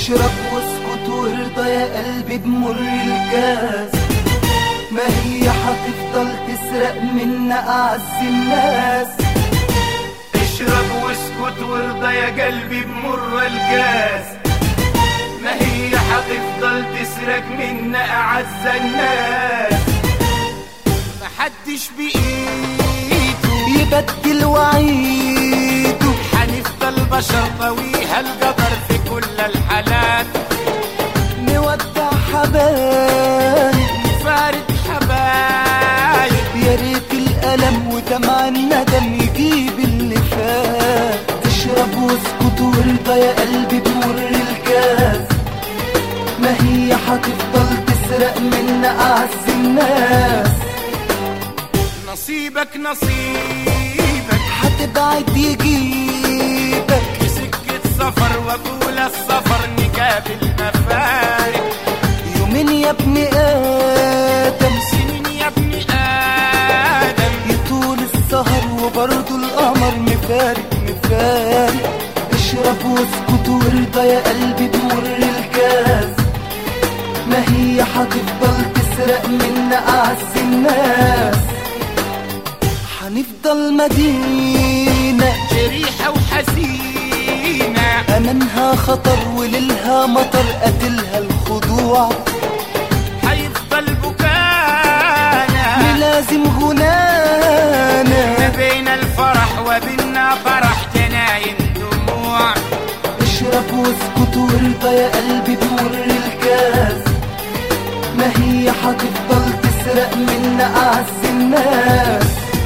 اشرب واسكت وارضى يا قلبي بمر الكاس ما هي هتفضل تسرق منا اعز الناس اشرب واسكت وارضى يا قلبي بمر الكاس ما هي هتفضل تسرق منا اعز الناس محدش بايده يبدل وعيده هنفضل بشر طويها القدر في كل الحالات نودع حبايب فارد حبايب يا ريت الألم ودمع الندم يجيب اللي فات اشرب واسكت وارضى يا قلبي بمر الكاس ما هي هتفضل تسرق منا أعز الناس نصيبك نصيبك هتبعد يجيبك في سكة سفر وطول السفر نقابل مفارق يومين يا ابن آدم سنين يا ابن آدم يطول السهر وبرضه القمر مفارق مفارق اشرب واسكت وارضى يا قلبي بمر الكاس ما هي هتفضل تسرق منا أعز الناس هنفضل مدينة جريحة وحزينة أمنها خطر وليلها مطر قتلها الخضوع حيفضل بكانا لازم غنانا ما بين الفرح وبيننا فرح جناين دموع اشرب واسكت وارضى يا قلبي بمر الكاس ما هي هتفضل تسرق منا أعز الناس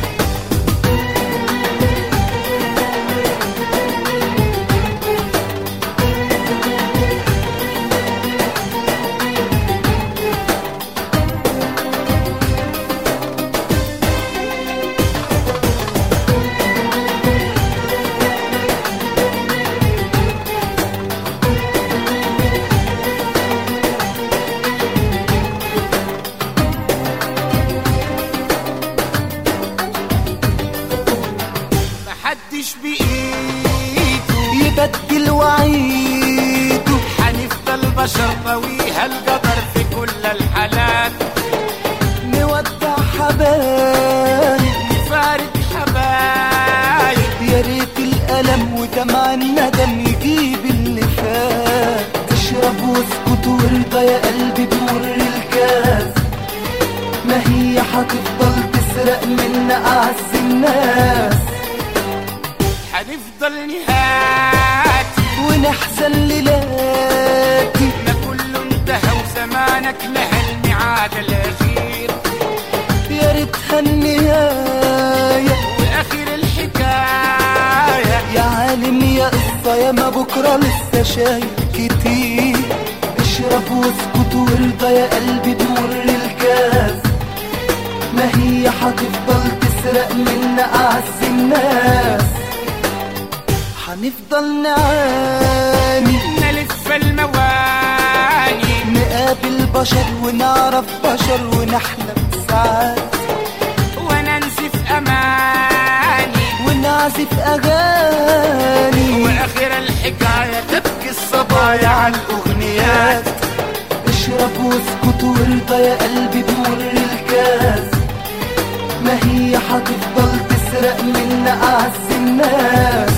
محدش بإيده يبدل وعيده حنفضل بشر طويها القدر في كل الحالات نودع حبايب فارد حبايب يا ريت الألم ودمع الندم يجيب اللي فات اشرب واسكت وارضى يا قلبي بمر الكاس ما هي هتفضل تسرق منا أعز الناس حنفضل نهاتي ونحزن ليلاتي ما كله انتهى وزمانك لها الميعاد الأخير يا ريتها النهاية وآخر الحكاية يا عالم يا قصة يا ما بكرة لسه شايل كتير اشرب واسكت وارضى يا قلبي بمر الكاس ما هي هتفضل تسرق منا أعز الناس هنفضل نعاني نلف المواني نقابل بشر ونعرف بشر ونحلم ساعات وننسف أماني ونعزف أغاني وآخر الحكاية تبكي الصبايا على الأغنيات اشرب واسكت وارضى يا قلبي بمر الكاس ما هي هتفضل تسرق منا أعز الناس